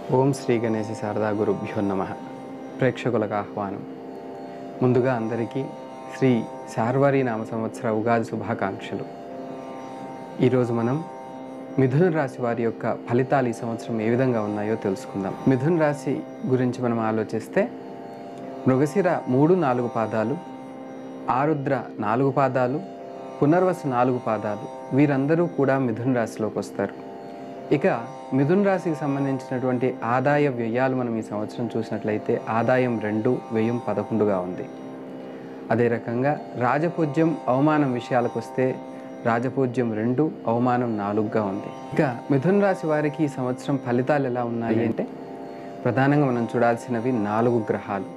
ఓం శ్రీ గణేశ శారదా గురుభ్యో నమ ప్రేక్షకులకు ఆహ్వానం ముందుగా అందరికీ శ్రీ శార్వారి నామ సంవత్సర ఉగాది శుభాకాంక్షలు ఈరోజు మనం మిథున రాశి వారి యొక్క ఫలితాలు ఈ సంవత్సరం ఏ విధంగా ఉన్నాయో తెలుసుకుందాం మిథున రాశి గురించి మనం ఆలోచిస్తే మృగశిర మూడు నాలుగు పాదాలు ఆరుద్ర నాలుగు పాదాలు పునర్వసు నాలుగు పాదాలు వీరందరూ కూడా మిథున రాశిలోకి వస్తారు ఇక మిథున రాశికి సంబంధించినటువంటి ఆదాయ వ్యయాలు మనం ఈ సంవత్సరం చూసినట్లయితే ఆదాయం రెండు వ్యయం పదకొండుగా ఉంది అదే రకంగా రాజపూజ్యం అవమానం విషయాలకు వస్తే రాజపూజ్యం రెండు అవమానం నాలుగుగా ఉంది ఇక మిథున రాశి వారికి ఈ సంవత్సరం ఫలితాలు ఎలా ఉన్నాయి అంటే ప్రధానంగా మనం చూడాల్సినవి నాలుగు గ్రహాలు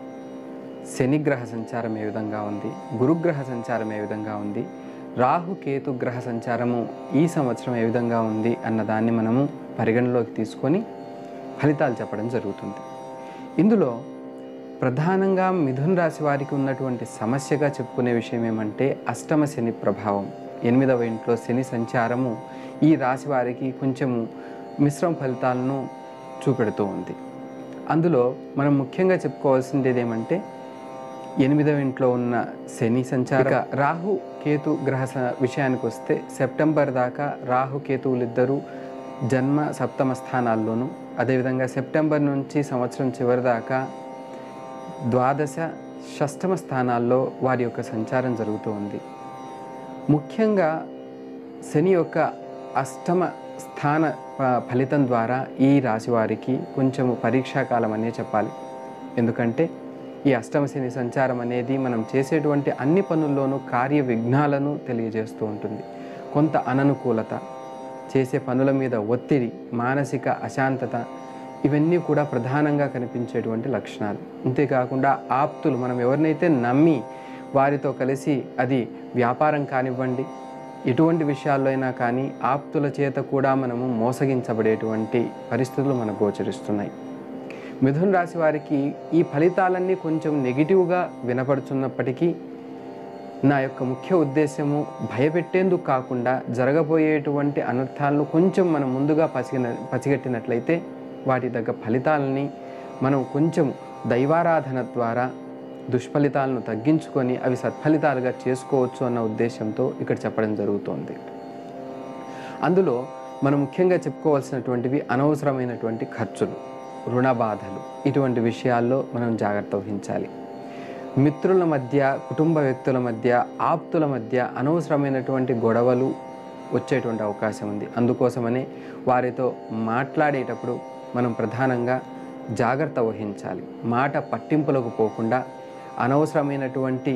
శని గ్రహ సంచారం ఏ విధంగా ఉంది గురుగ్రహ సంచారం ఏ విధంగా ఉంది రాహు కేతు గ్రహ సంచారము ఈ సంవత్సరం ఏ విధంగా ఉంది అన్న దాన్ని మనము పరిగణలోకి తీసుకొని ఫలితాలు చెప్పడం జరుగుతుంది ఇందులో ప్రధానంగా మిథున రాశి వారికి ఉన్నటువంటి సమస్యగా చెప్పుకునే విషయం ఏమంటే అష్టమ శని ప్రభావం ఎనిమిదవ ఇంట్లో శని సంచారము ఈ రాశి వారికి కొంచెము మిశ్రమ ఫలితాలను చూపెడుతూ ఉంది అందులో మనం ముఖ్యంగా చెప్పుకోవాల్సింది ఏమంటే ఎనిమిదవ ఇంట్లో ఉన్న శని సంచార రాహు కేతు గ్రహ స- విషయానికి వస్తే సెప్టెంబర్ దాకా రాహు కేతువులిద్దరూ జన్మ సప్తమ స్థానాల్లోనూ అదేవిధంగా సెప్టెంబర్ నుంచి సంవత్సరం చివరి దాకా ద్వాదశ షష్టమ స్థానాల్లో వారి యొక్క సంచారం జరుగుతూ ఉంది ముఖ్యంగా శని యొక్క అష్టమ స్థాన ఫ- ఫలితం ద్వారా ఈ రాశి వారికి కొంచెము పరీక్షాకాలం అనే చెప్పాలి ఎందుకంటే ఈ అష్టమ శని సంచారం అనేది మనం చేసేటువంటి అన్ని పనుల్లోనూ కార్య విఘ్నాలను తెలియజేస్తూ ఉంటుంది కొంత అననుకూలత చేసే పనుల మీద ఒత్తిడి మానసిక అశాంతత ఇవన్నీ కూడా ప్రధానంగా కనిపించేటువంటి లక్షణాలు అంతేకాకుండా ఆప్తులు మనం ఎవరినైతే నమ్మి వారితో కలిసి అది వ్యాపారం కానివ్వండి ఎటువంటి విషయాల్లో అయినా కానీ ఆప్తుల చేత కూడా మనము మోసగించబడేటువంటి పరిస్థితులు మనకు గోచరిస్తున్నాయి మిథున రాశి వారికి ఈ ఫలితాలన్నీ కొంచెం నెగిటివ్గా వినపడుతున్నప్పటికీ నా యొక్క ముఖ్య ఉద్దేశము భయపెట్టేందుకు కాకుండా జరగబోయేటువంటి అనర్థాలను కొంచెం మనం ముందుగా పసిగిన పసిగట్టినట్లయితే వాటి తగ్గ ఫలితాలని మనం కొంచెం దైవారాధన ద్వారా దుష్ఫలితాలను తగ్గించుకొని అవి సత్ఫలితాలుగా చేసుకోవచ్చు అన్న ఉద్దేశంతో ఇక్కడ చెప్పడం జరుగుతోంది అందులో మనం ముఖ్యంగా చెప్పుకోవాల్సినటువంటివి అనవసరమైనటువంటి ఖర్చులు రుణ బాధలు ఇటువంటి విషయాల్లో మనం జాగ్రత్త వహించాలి మిత్రుల మధ్య కుటుంబ వ్యక్తుల మధ్య ఆప్తుల మధ్య అనవసరమైనటువంటి గొడవలు వచ్చేటువంటి అవకాశం ఉంది అందుకోసమనే వారితో మాట్లాడేటప్పుడు మనం ప్రధానంగా జాగ్రత్త వహించాలి మాట పట్టింపులకు పోకుండా అనవసరమైనటువంటి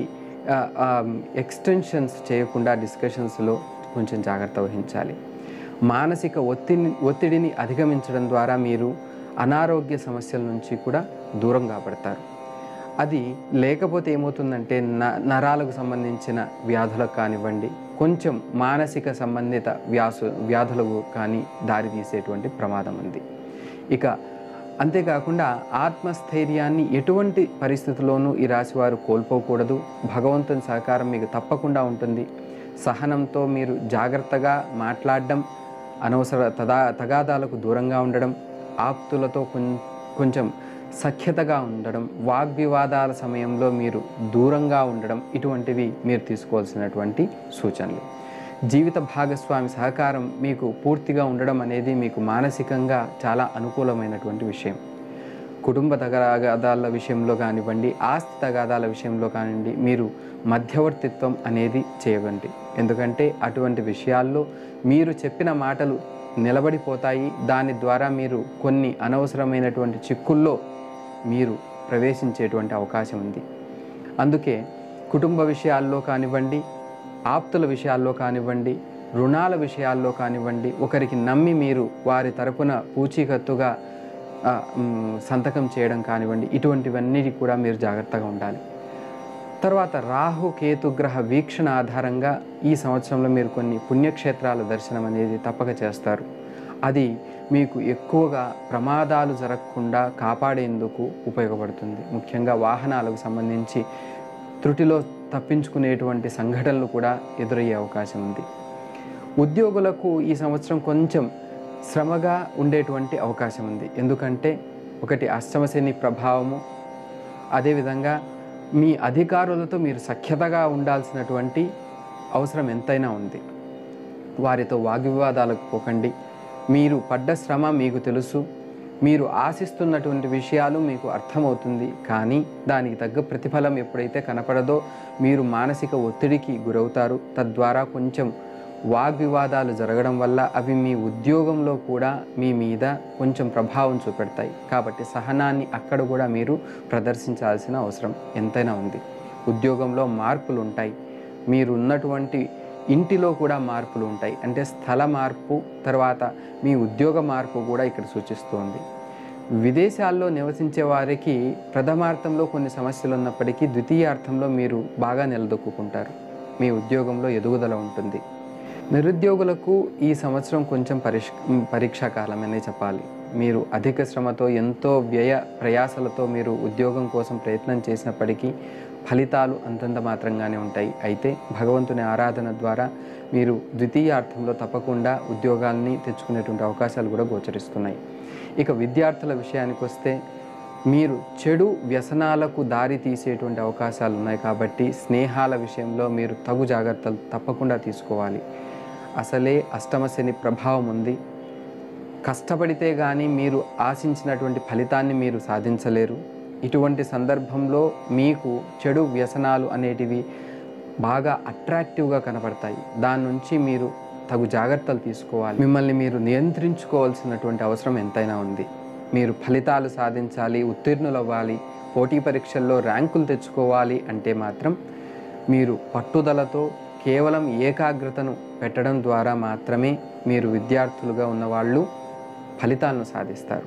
ఎక్స్టెన్షన్స్ చేయకుండా డిస్కషన్స్లో కొంచెం జాగ్రత్త వహించాలి మానసిక ఒత్తిడిని ఒత్తిడిని అధిగమించడం ద్వారా మీరు అనారోగ్య సమస్యల నుంచి కూడా దూరం కాబడతారు అది లేకపోతే ఏమవుతుందంటే న నరాలకు సంబంధించిన వ్యాధులకు కానివ్వండి కొంచెం మానసిక సంబంధిత వ్యాసు వ్యాధులకు కానీ దారి తీసేటువంటి ప్రమాదం ఉంది ఇక అంతేకాకుండా ఆత్మస్థైర్యాన్ని ఎటువంటి పరిస్థితుల్లోనూ ఈ రాశివారు కోల్పోకూడదు భగవంతుని సహకారం మీకు తప్పకుండా ఉంటుంది సహనంతో మీరు జాగ్రత్తగా మాట్లాడడం అనవసర తదా తగాదాలకు దూరంగా ఉండడం ఆప్తులతో కొం- కొంచెం సఖ్యతగా ఉండడం వాగ్వివాదాల సమయంలో మీరు దూరంగా ఉండడం ఇటువంటివి మీరు తీసుకోవాల్సినటువంటి సూచనలు జీవిత భాగస్వామి సహకారం మీకు పూర్తిగా ఉండడం అనేది మీకు మానసికంగా చాలా అనుకూలమైనటువంటి విషయం కుటుంబ తగాదాల విషయంలో కానివ్వండి ఆస్తి తగాదాల విషయంలో కానివ్వండి మీరు మధ్యవర్తిత్వం అనేది చేయవండి ఎందుకంటే అటువంటి విషయాల్లో మీరు చెప్పిన మాటలు నిలబడిపోతాయి దాని ద్వారా మీరు కొన్ని అనవసరమైనటువంటి చిక్కుల్లో మీరు ప్రవేశించేటువంటి అవకాశం ఉంది అందుకే కుటుంబ విషయాల్లో కానివ్వండి ఆప్తుల విషయాల్లో కానివ్వండి రుణాల విషయాల్లో కానివ్వండి ఒకరికి నమ్మి మీరు వారి తరపున పూచీకత్తుగా ఆ, మ్, సంతకం చేయడం కానివ్వండి ఇటువంటివన్నీ కూడా మీరు జాగ్రత్తగా ఉండాలి తర్వాత రాహు కేతు గ్రహ వీక్షణ ఆధారంగా ఈ సంవత్సరంలో మీరు కొన్ని పుణ్యక్షేత్రాల దర్శనం అనేది తప్పక చేస్తారు అది మీకు ఎక్కువగా ప్రమాదాలు జరగకుండా కాపాడేందుకు ఉపయోగపడుతుంది ముఖ్యంగా వాహనాలకు సంబంధించి త్రుటిలో తప్పించుకునేటువంటి సంఘటనలు కూడా ఎదురయ్యే అవకాశం ఉంది ఉద్యోగులకు ఈ సంవత్సరం కొంచెం శ్రమగా ఉండేటువంటి అవకాశం ఉంది ఎందుకంటే ఒకటి అష్టమశని ప్రభావము అదేవిధంగా మీ అధికారులతో మీరు సఖ్యతగా ఉండాల్సినటువంటి అవసరం ఎంతైనా ఉంది వారితో వాగ్వివాదాలకు పోకండి మీరు పడ్డ శ్రమ మీకు తెలుసు మీరు ఆశిస్తున్నటువంటి విషయాలు మీకు అర్థమవుతుంది కానీ దానికి తగ్గ ప్రతిఫలం ఎప్పుడైతే కనపడదో మీరు మానసిక ఒత్తిడికి గురవుతారు తద్వారా కొంచెం వాగ్వివాదాలు జరగడం వల్ల అవి మీ ఉద్యోగంలో కూడా మీ మీద కొంచెం ప్రభావం చూపెడతాయి కాబట్టి సహనాన్ని అక్కడ కూడా మీరు ప్రదర్శించాల్సిన అవసరం ఎంతైనా ఉంది ఉద్యోగంలో మార్పులు ఉంటాయి మీరు ఉన్నటువంటి ఇంటిలో కూడా మార్పులు ఉంటాయి అంటే స్థల మార్పు తర్వాత మీ ఉద్యోగ మార్పు కూడా ఇక్కడ సూచిస్తుంది విదేశాల్లో నివసించే వారికి ప్రథమార్థంలో కొన్ని సమస్యలు ఉన్నప్పటికీ ద్వితీయార్థంలో మీరు బాగా నిలదొక్కుంటారు మీ ఉద్యోగంలో ఎదుగుదల ఉంటుంది నిరుద్యోగులకు ఈ సంవత్సరం కొంచెం పరిష్ పరీక్షా కాలమనే చెప్పాలి మీరు అధిక శ్రమతో ఎంతో వ్యయ ప్రయాసలతో మీరు ఉద్యోగం కోసం ప్రయత్నం చేసినప్పటికీ ఫలితాలు అంతంత మాత్రంగానే ఉంటాయి అయితే భగవంతుని ఆరాధన ద్వారా మీరు ద్వితీయార్థంలో తప్పకుండా ఉద్యోగాల్ని తెచ్చుకునేటువంటి అవకాశాలు కూడా గోచరిస్తున్నాయి ఇక విద్యార్థుల విషయానికి వస్తే మీరు చెడు వ్యసనాలకు దారి తీసేటువంటి అవకాశాలు ఉన్నాయి కాబట్టి స్నేహాల విషయంలో మీరు తగు జాగ్రత్తలు తప్పకుండా తీసుకోవాలి అసలే అష్టమ శని ప్రభావం ఉంది కష్టపడితే కానీ మీరు ఆశించినటువంటి ఫలితాన్ని మీరు సాధించలేరు ఇటువంటి సందర్భంలో మీకు చెడు వ్యసనాలు అనేటివి బాగా అట్రాక్టివ్గా కనపడతాయి దాని నుంచి మీరు తగు జాగ్రత్తలు తీసుకోవాలి మిమ్మల్ని మీరు నియంత్రించుకోవాల్సినటువంటి అవసరం ఎంతైనా ఉంది మీరు ఫలితాలు సాధించాలి ఉత్తీర్ణులవ్వాలి పోటీ పరీక్షల్లో ర్యాంకులు తెచ్చుకోవాలి అంటే మాత్రం మీరు పట్టుదలతో కేవలం ఏకాగ్రతను పెట్టడం ద్వారా మాత్రమే మీరు విద్యార్థులుగా ఉన్నవాళ్ళు ఫలితాలను సాధిస్తారు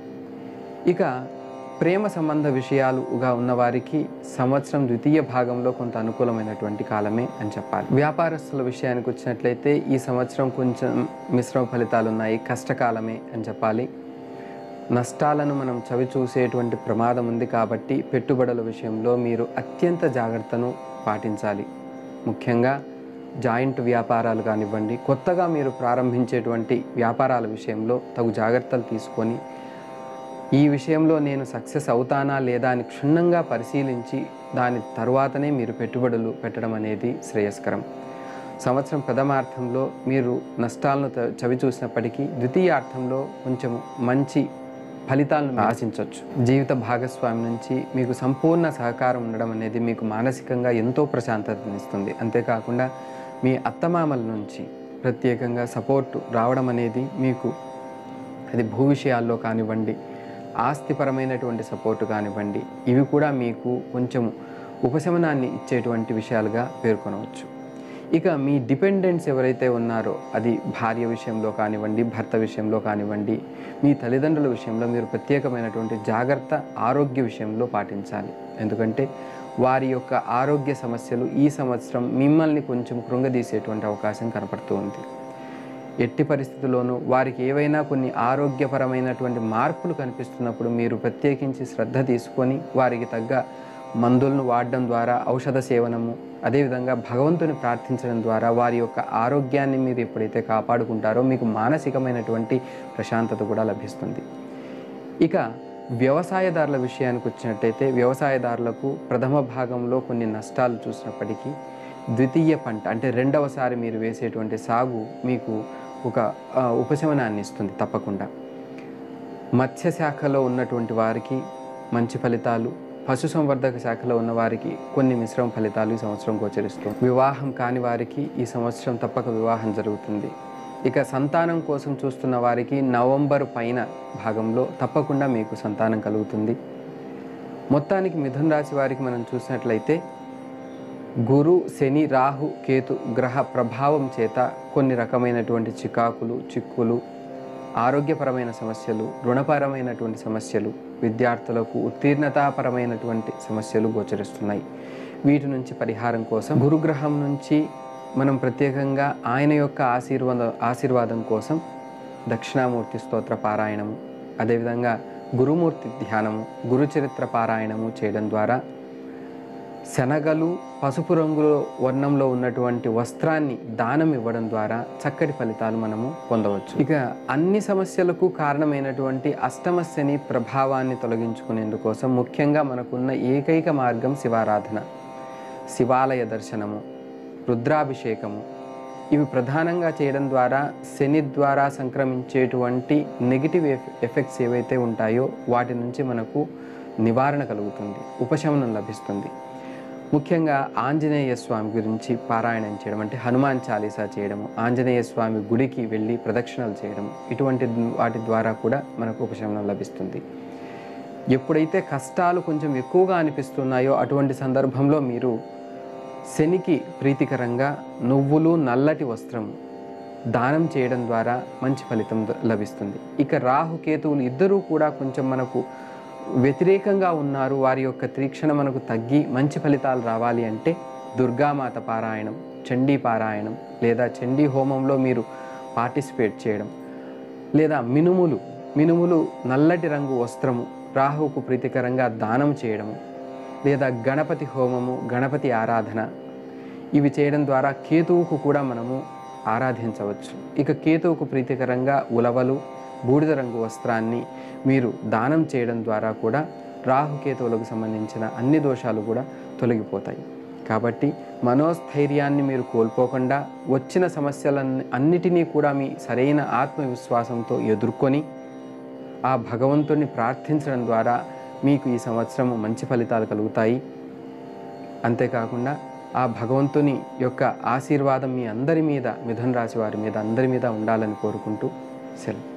ఇక ప్రేమ సంబంధ విషయాలుగా ఉన్నవారికి సంవత్సరం ద్వితీయ భాగంలో కొంత అనుకూలమైనటువంటి కాలమే అని చెప్పాలి వ్యాపారస్తుల విషయానికి వచ్చినట్లయితే ఈ సంవత్సరం కొంచెం మిశ్రమ ఫలితాలు ఉన్నాయి కష్టకాలమే అని చెప్పాలి నష్టాలను మనం చవి చూసేటువంటి ప్రమాదం ఉంది కాబట్టి పెట్టుబడుల విషయంలో మీరు అత్యంత జాగ్రత్తను పాటించాలి ముఖ్యంగా జాయింట్ వ్యాపారాలు కానివ్వండి కొత్తగా మీరు ప్రారంభించేటువంటి వ్యాపారాల విషయంలో తగు జాగ్రత్తలు తీసుకొని ఈ విషయంలో నేను సక్సెస్ అవుతానా లేదా అని క్షుణ్ణంగా పరిశీలించి దాని తర్వాతనే మీరు పెట్టుబడులు పెట్టడం అనేది శ్రేయస్కరం సంవత్సరం ప్రథమార్థంలో మీరు నష్టాలను త- చవి చూసినప్పటికీ ద్వితీయార్థంలో కొంచెం మంచి ఫలితాలను ఆశించవచ్చు జీవిత భాగస్వామి నుంచి మీకు సంపూర్ణ సహకారం ఉండడం అనేది మీకు మానసికంగా ఎంతో ప్రశాంతతనిస్తుంది అంతేకాకుండా మీ అత్తమామల నుంచి ప్రత్యేకంగా సపోర్టు రావడం అనేది మీకు అది భూ విషయాల్లో కానివ్వండి ఆస్తిపరమైనటువంటి సపోర్టు కానివ్వండి ఇవి కూడా మీకు కొంచెం ఉపశమనాన్ని ఇచ్చేటువంటి విషయాలుగా పేర్కొనవచ్చు ఇక మీ డిపెండెంట్స్ ఎవరైతే ఉన్నారో అది భార్య విషయంలో కానివ్వండి భర్త విషయంలో కానివ్వండి మీ తల్లిదండ్రుల విషయంలో మీరు ప్రత్యేకమైనటువంటి జాగ్రత్త ఆరోగ్య విషయంలో పాటించాలి ఎందుకంటే వారి యొక్క ఆరోగ్య సమస్యలు ఈ సంవత్సరం మిమ్మల్ని కొంచెం కృంగదీసేటువంటి అవకాశం కనపడుతూ ఉంది ఎట్టి పరిస్థితుల్లోనూ వారికి ఏవైనా కొన్ని ఆరోగ్యపరమైనటువంటి మార్పులు కనిపిస్తున్నప్పుడు మీరు ప్రత్యేకించి శ్రద్ధ తీసుకొని వారికి తగ్గ మందులను వాడడం ద్వారా ఔషధ సేవనము అదేవిధంగా భగవంతుని ప్రార్థించడం ద్వారా వారి యొక్క ఆరోగ్యాన్ని మీరు ఎప్పుడైతే కాపాడుకుంటారో మీకు మానసికమైనటువంటి ప్రశాంతత కూడా లభిస్తుంది ఇక వ్యవసాయదారుల విషయానికి వచ్చినట్టయితే వ్యవసాయదారులకు ప్రథమ భాగంలో కొన్ని నష్టాలు చూసినప్పటికీ ద్వితీయ పంట అంటే రెండవసారి మీరు వేసేటువంటి సాగు మీకు ఒక ఆ, ఉపశమనాన్ని ఇస్తుంది తప్పకుండా మత్స్య శాఖలో ఉన్నటువంటి వారికి మంచి ఫలితాలు పశుసంవర్ధక శాఖలో ఉన్న వారికి కొన్ని మిశ్రమ ఫలితాలు ఈ సంవత్సరం గోచరిస్తుంది వివాహం కాని వారికి ఈ సంవత్సరం తప్పక వివాహం జరుగుతుంది ఇక సంతానం కోసం చూస్తున్న వారికి నవంబర్ పైన భాగంలో తప్పకుండా మీకు సంతానం కలుగుతుంది మొత్తానికి మిథున రాశి వారికి మనం చూసినట్లయితే గురు శని రాహు కేతు గ్రహ ప్రభావం చేత కొన్ని రకమైనటువంటి చికాకులు చిక్కులు ఆరోగ్యపరమైన సమస్యలు రుణపరమైనటువంటి సమస్యలు విద్యార్థులకు ఉత్తీర్ణతాపరమైనటువంటి సమస్యలు గోచరిస్తున్నాయి వీటి నుంచి పరిహారం కోసం గురుగ్రహం నుంచి మనం ప్రత్యేకంగా ఆయన యొక్క ఆశీర్వాద ఆశీర్వాదం కోసం దక్షిణామూర్తి స్తోత్ర పారాయణము అదేవిధంగా గురుమూర్తి ధ్యానము గురుచరిత్ర పారాయణము చేయడం ద్వారా శనగలు పసుపు రంగులో వర్ణంలో ఉన్నటువంటి వస్త్రాన్ని దానం ఇవ్వడం ద్వారా చక్కటి ఫలితాలు మనము పొందవచ్చు ఇక అన్ని సమస్యలకు కారణమైనటువంటి అష్టమ శని ప్రభావాన్ని తొలగించుకునేందుకోసం ముఖ్యంగా మనకున్న ఏకైక మార్గం శివారాధన శివాలయ దర్శనము రుద్రాభిషేకము ఇవి ప్రధానంగా చేయడం ద్వారా శని ద్వారా సంక్రమించేటువంటి నెగిటివ్ ఎఫ్ ఎఫెక్ట్స్ ఏవైతే ఉంటాయో వాటి నుంచి మనకు నివారణ కలుగుతుంది ఉపశమనం లభిస్తుంది ముఖ్యంగా ఆంజనేయ స్వామి గురించి పారాయణం చేయడం అంటే హనుమాన్ చాలీసా చేయడము ఆంజనేయ స్వామి గుడికి వెళ్ళి ప్రదక్షిణలు చేయడం ఇటువంటి వాటి ద్వారా కూడా మనకు ఉపశమనం లభిస్తుంది ఎప్పుడైతే కష్టాలు కొంచెం ఎక్కువగా అనిపిస్తున్నాయో అటువంటి సందర్భంలో మీరు శనికి ప్రీతికరంగా నువ్వులు నల్లటి వస్త్రం దానం చేయడం ద్వారా మంచి ఫలితం ద- లభిస్తుంది ఇక రాహు కేతువులు ఇద్దరూ కూడా కొంచెం మనకు వ్యతిరేకంగా ఉన్నారు వారి యొక్క తీక్షణ మనకు తగ్గి మంచి ఫలితాలు రావాలి అంటే దుర్గామాత పారాయణం చండీ పారాయణం లేదా చండీ హోమంలో మీరు పార్టిసిపేట్ చేయడం లేదా మినుములు మినుములు నల్లటి రంగు వస్త్రము రాహువుకు ప్రీతికరంగా దానం చేయడము లేదా గణపతి హోమము గణపతి ఆరాధన ఇవి చేయడం ద్వారా కేతువుకు కూడా మనము ఆరాధించవచ్చు ఇక కేతువుకు ప్రీతికరంగా ఉలవలు బూడిద రంగు వస్త్రాన్ని మీరు దానం చేయడం ద్వారా కూడా రాహుకేతువులకు సంబంధించిన అన్ని దోషాలు కూడా తొలగిపోతాయి కాబట్టి మనోస్థైర్యాన్ని మీరు కోల్పోకుండా వచ్చిన సమస్యలన్నీ అన్నిటినీ కూడా మీ సరైన ఆత్మవిశ్వాసంతో ఎదుర్కొని ఆ భగవంతుడిని ప్రార్థించడం ద్వారా మీకు ఈ సంవత్సరం మంచి ఫలితాలు కలుగుతాయి అంతేకాకుండా ఆ భగవంతుని యొక్క ఆశీర్వాదం మీ అందరి మీద మిథున రాశి వారి మీద అందరి మీద ఉండాలని కోరుకుంటూ సెలవు